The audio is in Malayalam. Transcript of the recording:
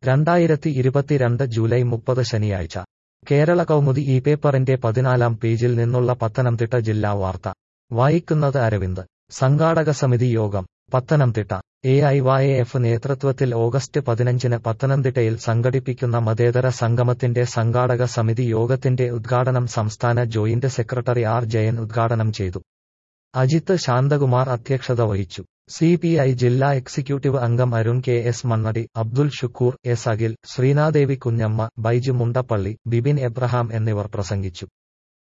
രണ്ടായിരത്തി ഇരുപത്തിരണ്ട് ജൂലൈ മുപ്പത് ശനിയാഴ്ച കേരള കൗമുദി ഈ പേപ്പറിന്റെ പതിനാലാം പേജിൽ നിന്നുള്ള പത്തനംതിട്ട ജില്ലാ വാർത്ത വായിക്കുന്നത് അരവിന്ദ് സംഘാടക സമിതി യോഗം Pathanamthitta A I Y F നേതൃത്വത്തിൽ ഓഗസ്റ്റ് പതിനഞ്ചിന് പത്തനംതിട്ടയിൽ സംഘടിപ്പിക്കുന്ന മതേതര സംഗമത്തിന്റെ സംഘാടക സമിതി യോഗത്തിന്റെ ഉദ്ഘാടനം സംസ്ഥാന ജോയിന്റ് സെക്രട്ടറി ആർ ജയൻ ഉദ്ഘാടനം ചെയ്തു അജിത്ത് ശാന്തകുമാർ അധ്യക്ഷത വഹിച്ചു സി പി ഐ ജില്ലാ എക്സിക്യൂട്ടീവ് അംഗം Arun K S Mannadi Abdul Shukoor S Akhil Sreenadevi Kunjamma Baiju Mundappally Bibin Abraham എന്നിവർ പ്രസംഗിച്ചു